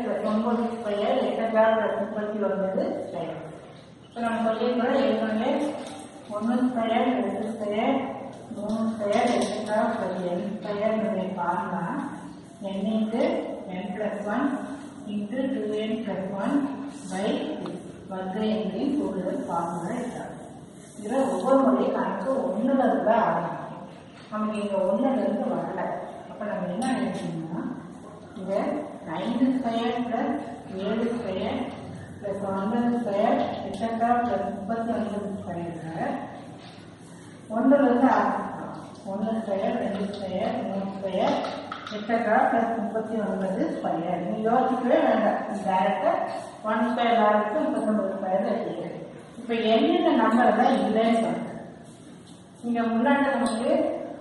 plus ஒன்பது square எட்டா plus முப்பத்தி ஒன்பது ஸ்கொயர் இப்போ நம்ம சொல்லியிருக்கிறோம் ஏற்கனவே ஒன்று ஸ்கொயர் ரெண்டு ஸ்கொயர் மூணு ஸ்கொயர் எட்டா பிளஸ் என் ஸ்கொயர் பாருங்க n into n plus 1 into 2n plus 1 by 6 வர்க்க எண்களின் கூடுதல் ஃபார்முலா இருக்காது இதில் ஒவ்வொரு முறையும் கணக்கு ஒன்றுல இருந்து ஆரம்பிக்கும் நமக்கு இங்கே ஒன்றுல இருந்து வரல அப்போ நம்ம என்ன நினைக்கணும்னா இதை ஐந்து ஸ்கொயர் ப்ளஸ் ஏழு ஸ்கொயர் ப்ளஸ் ஒன்பது ஸ்கொயர் எட்டா ப்ளஸ் முப்பத்தி ஒன்பது ஸ்கொயர் ஒன்றுலேருந்து ஆரம்பிக்கலாம் ஒன்று ஸ்கொயர் ரெண்டு ஸ்கொயர் மூணு ஸ்கொயர் எட்டா ப்ளஸ் முப்பத்தி ஒன்பது ஸ்கொயர் நீ யோசிக்கவே வேண்டாம் நீ டேரெக்டாக ஒன் ஸ்கொயர் ஆரம்பிச்சு முப்பத்தொம்பது ஸ்கொயர் வச்சுக்கிறேன் இப்போ என்னென்ன நம்பர் தான் இல்லைன்னு சொல்றேன் இங்கே முன்னாடி நமக்கு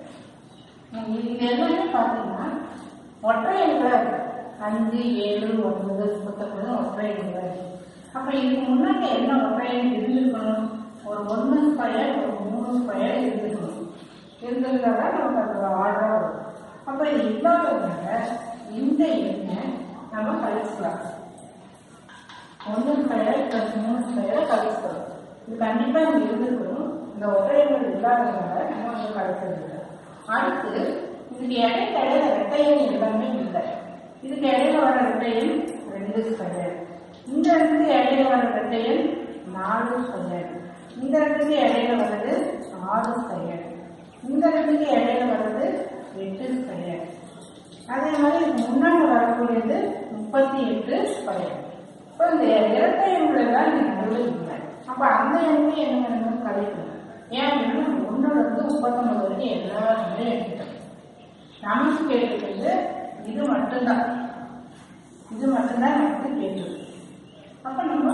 உம் இது எல்லாமே பார்த்தீங்கன்னா ஒற்றை எண்களா இருக்கு அஞ்சு ஏழு ஒன்பது முப்பத்தொன்பது ஒற்றை எண்களா இருக்கு அப்போ இதுக்கு முன்னாடி என்ன ஒற்றை எண் இருந்திருக்கணும் ஒரு ஒன்று ஸ்கொயர் ஒரு மூணு ஸ்கொயர் இருந்திருக்கணும் இருந்திருந்தா தான் நமக்கு அது ஆர்டராக வரும் அப்போ இது இல்லாததுனால இந்த எண்ணை நம்ம கழிச்சுக்கலாம் ஒன்று ஸ்கொயர் ப்ளஸ் மூணு ஸ்கொயரை கழிச்சுக்கலாம் இது கண்டிப்பாக இங்கே இருந்திருக்கணும் இந்த ஒற்றையங்கள் இல்லாததுனால நம்ம வந்து கழிச்சது அடுத்து இதுக்கு இடையில இடையில ரெட்டையன் எல்லாமே இல்லை இதுக்கு இடையில வர ரெட்டையன் ரெண்டு ஸ்கொயர் இந்த இடத்துக்கு இடையில வர ரெட்டையன் நாலு ஸ்கொயர் இந்த இடத்துக்கு இடையில வர்றது ஆறு ஸ்கொயர் இந்த இடத்துக்கு இடையில வர்றது எட்டு ஸ்கொயர் அதே மாதிரி இதுக்கு முன்னாடி வரக்கூடியது முப்பத்தி எட்டு ஸ்கொயர் இப்போ இந்த இரட்டை எண்கள் தான் நீங்க நடுவில் இல்லை அப்போ அந்த எண்ணை என்ன பண்ணணும் கழிக்கணும் ஏன் அப்படின்னா ஒன்றுல இருந்து முப்பத்தொன்பது வரைக்கும் எல்லா எண்ணையும் எடுத்துட்டோம் நமக்கு கேட்டுக்கிறது இது மட்டும்தான் இது மட்டும்தான் நமக்கு கேட்டது அப்போ நம்ம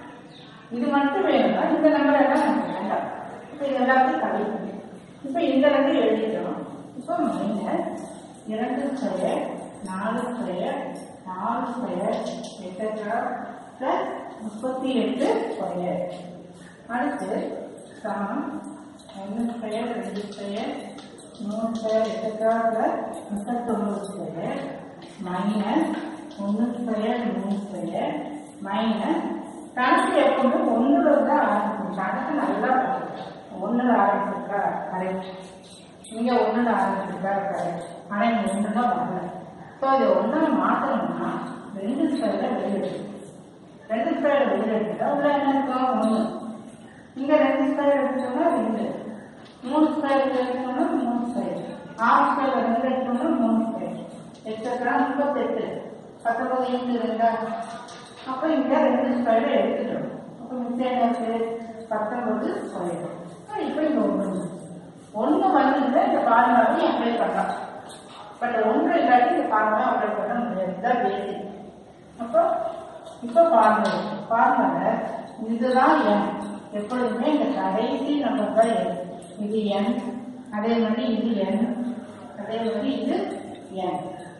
இது மட்டும் வேணும்னா இந்த நம்பர் எல்லாம் நமக்கு வேண்டாம் இப்போ இது எல்லாத்தையும் கழிக்கணும் இப்போ இந்த ரெண்டு எழுதிக்கிறோம் இப்போ மைனஸ் இரண்டு ஸ்கொயர் நாலு ஸ்கொயர் நாலு ஸ்கொயர் எட்டா ப்ளஸ் முப்பத்தி எட்டு ஸ்கொயர் அடுத்து சமம் ஒன்று ஸ்கொயர் ரெண்டு ஸ்கொயர் மூணு ஸ்கொயர் எட்டா ப்ளஸ் முப்பத்தொம்பது ஸ்கொயர் மைனஸ் ஒன்று ஸ்கொயர் மூணு ஸ்கொயர் மைனஸ் கணக்கு எப்பவுமே ஒன்றுல தான் ஆரம்பிக்கும் கணக்கு நல்லா ஒன்றில் ஆரம்பிச்சிருக்கா கரெக்ட் இங்கே ஒன்றில் ஆரம்பிச்சிருக்கா கரெக்ட் ஆனால் இங்கே ஒன்று தான் வரல ஸோ இதை ஒன்றில் மாற்றணும்னா ரெண்டு ஸ்கொயரை வெளியிடு ரெண்டு ஸ்கொயர் வெளியில் எடுத்துட்டா உள்ள என்ன இருக்கும் ஒன்று இங்கே ரெண்டு ஸ்கொயர் எடுத்துட்டோம்னா ரெண்டு மூணு ஸ்கொயர் எடுத்தோம்னா மூணு ஸ்கொயர் ஆறு ஸ்கொயர் ரெண்டு எடுத்தோம்னா மூணு ஸ்கொயர் எக்ஸட்ரா முப்பத்தெட்டு பத்தொன்பது இன்ட்டு ரெண்டா அப்போ இங்கே ரெண்டு ஸ்கொயர் எடுத்துட்டோம் அப்போ மிச்சம் என்னாச்சு பத்தொன்பது ஸ்கொயர் இப்போ இங்கே ஒன்று ஒன்று வந்து இந்த ஃபார்முலாவை அப்ளை பண்ணலாம் பட் ஒன்று இல்லாட்டி இந்த ஃபார்முலா அப்ளை பண்ண முடியாது இதுதான் பேசிக் அப்போ இப்போ ஃபார்முலா ஃபார்முலா இதுதான் என் எப்பொழுதுமே இந்த கடைசி நம்பர் தான் என் இது என் அதே மாதிரி இது என் அதே மாதிரி இது என்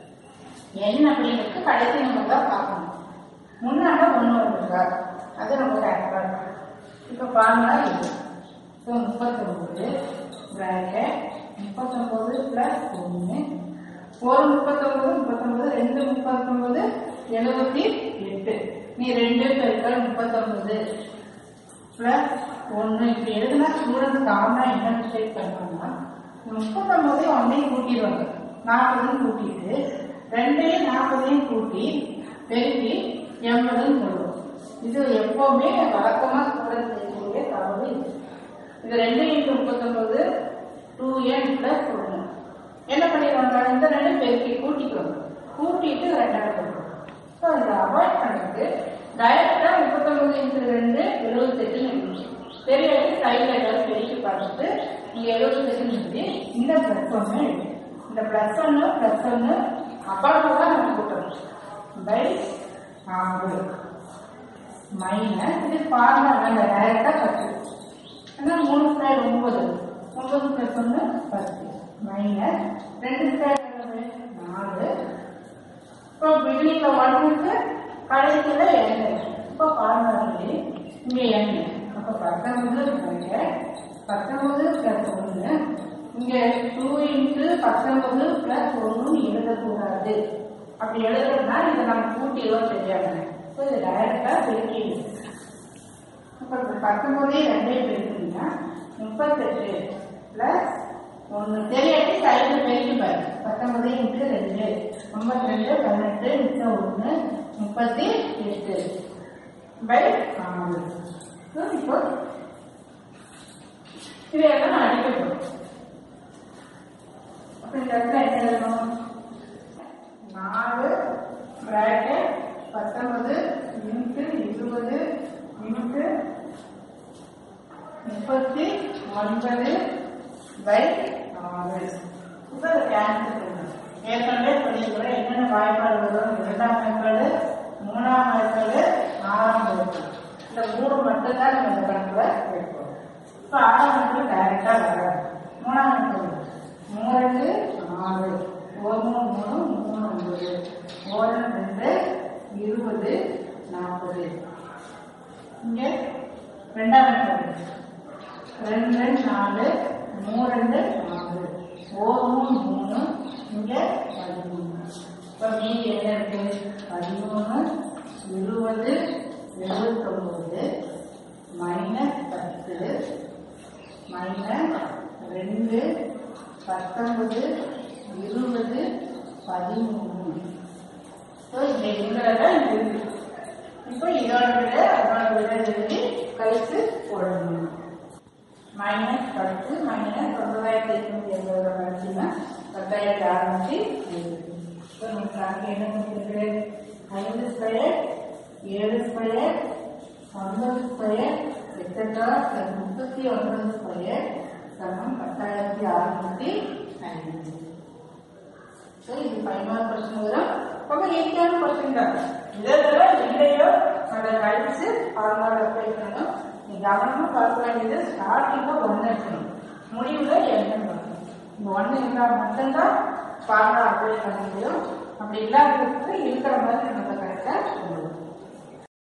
என் அப்படிங்கிறது கடைசி நம்பர் தான் பார்க்கணும் முன்னாடி ஒன்று வந்துருக்கா அது ரொம்ப கரெக்டாக இருக்கும் இப்போ ஃபார்முலா இது இப்போ முப்பத்தொம்பது பிராக்கெட் முப்பத்தொம்பது ப்ளஸ் ஒன்று ஒரு முப்பத்தொம்பது முப்பத்தொம்பது ரெண்டு முப்பத்தொம்பது எழுபத்தி எட்டு நீ ரெண்டு பெருக்கள் முப்பத்தொம்பது ப்ளஸ் ஒன்று இப்படி எழுதுனா ஸ்டூடெண்ட் காமனாக என்ன மிஸ்டேக் பண்ணுவாங்கன்னா முப்பத்தொம்பதையும் ஒன்றையும் கூட்டிடுவாங்க நாற்பதுன்னு கூட்டிட்டு ரெண்டையும் நாற்பதையும் கூட்டி பெருக்கி எண்பதுன்னு சொல்லுவோம் இது எப்பவுமே வழக்கமாக ஸ்டூடெண்ட் செய்யக்கூடிய தவறு இது இது ரெண்டு இன்ட்டு முப்பத்தொம்பது டூ என் ப்ளஸ் ஒன்று என்ன பண்ணிடுவாங்க இந்த ரெண்டு பெருக்கி கூட்டிக்குவாங்க கூட்டிட்டு ரெண்டாவது போடுவோம் ஸோ இதை அவாய்ட் பண்ணுறதுக்கு டைரக்டாக முப்பத்தொம்பது இன்ட்டு ரெண்டு எழுபத்தெட்டு பெரிய சைடில் ஏதாவது பெருக்கி பார்த்துட்டு நீங்கள் எழுபத்தெட்டு நிறுத்தி இந்த ப்ளஸ் ஒன்று இந்த ப்ளஸ் ஒன்று ப்ளஸ் ஒன்று அப்பாவுக்கு தான் நம்ம கூட்டணும் பை ஆறு மைனஸ் இது ஃபார்முலா நம்ம டைரக்டாக கட்டு ஆனால் மூணு ஸ்கொயர் ஒன்பது ஒன்பது ப்ளஸ் ஒன்று பத்து மைனஸ் ரெண்டு ஸ்கொயர் எவ்வளவு நாலு இப்போ பிகினிங்ல ஒன்றுக்கு கடைசியில் எண்ணு இப்போ ஃபார்முலாவிலே இங்கே எண்ணு அப்போ பத்தொன்பது பாருங்க பத்தொன்பது ப்ளஸ் ஒன்று இங்கே டூ இன்ட்டு பத்தொன்பது ப்ளஸ் ஒன்றும் எழுதக்கூடாது அப்படி எழுதுறதுனா இதை நம்ம கூட்டியோ தெரியாது ஸோ இது டைரக்டா பெருக்கி இப்போ பத்தொன்பதே ரெண்டே பெருக்கிங்கன்னா முப்பத்தெட்டு பிளஸ் ஒன்று தெரியாட்டி சைடில் பெருக்கி பாரு பத்தொன்பது இன்ட்டு ரெண்டு ஐம்பத்தி ரெண்டு பதினெட்டு மிச்சம் ஒன்று முப்பத்தி எட்டு பை நாலு ஸோ இப்போ இதையெல்லாம் நான் அடிக்க போகிறேன் அப்போ இந்த இடத்துல என்ன எழுதணும் நாலு பிராக்கெட் பத்தொன்பது இன்ட்டு இருபது இன்ட்டு முப்பத்தி ஒன்பது பை நாலு இப்போ அதை கேன்சல் பண்ணணும் ஏற்கனவே சொல்லியிருக்கிறேன் என்னென்ன வாய்ப்பாடு வரும் இரண்டாம் வாய்ப்பாடு மூணாம் வாய்ப்பாடு ஆறாம் வாய்ப்பாடு இந்த மூணு மட்டும்தான் நம்ம இந்த கணக்கில் வைப்போம் இப்போ ஆறாம் வாய்ப்பாடு டைரெக்டாக வராது மூணாம் வாய்ப்பாடு மூணு நாலு ஒரு மூணு மூணு மூணு ஒன்பது ஒரு ரெண்டு இருபது நாற்பது இங்கே ரெண்டாம் வாய்ப்பாடு ரெண்டு ரெண்டு நாலு மூணு ரெண்டு நாலு ஒரு மூணு மூணு இங்க பதிமூணு இப்போ மீதி என்ன இருக்கு பதிமூணு இருபது எழுபத்தொம்பது மைனஸ் பத்து மைனஸ் ரெண்டு பத்தொன்பது இருபது பதிமூணு ஸோ இந்த இதுல இருக்கு இப்போ இதோட விட அதோட விட எழுதி கழித்து போடணும் மைனஸ் பத்து மைனஸ் ஒன்பதாயிரத்தி எட்நூத்தி எண்பது படிச்சுன்னா பத்தாயிரத்தி அறுநூத்தி இப்போ நமக்கு அங்கே என்ன பண்ணிருக்கு ஐந்து ஸ்கொயர் ஏழு ஸ்கொயர் ஒன்பது ஸ்கொயர் எக்ஸட்ரா முப்பத்தி ஒன்பது ஸ்கொயர் சமம் பத்தாயிரத்தி அறுநூத்தி ஐந்து ஸோ இது பதினாறு பர்சன்ட் வரும் ரொம்ப ஈஸியான கொஸ்டின் தான் இதை தவிர இல்லையோ அதை கழிச்சு ஃபார்முலா அப்ளை பண்ணணும் நீ கவனமா பார்க்க வேண்டியது ஸ்டார்டிங்ல ஒன்று இருக்கணும் முடிவுல என்ன வரணும் இந்த ஒன்று இருந்தால் மட்டும்தான் ஃபார்முலா அப்ளை பண்ண முடியும் அப்படி இல்லாததுக்கு இருக்கிற மாதிரி நம்ம கரெக்டாக கொண்டு வரணும்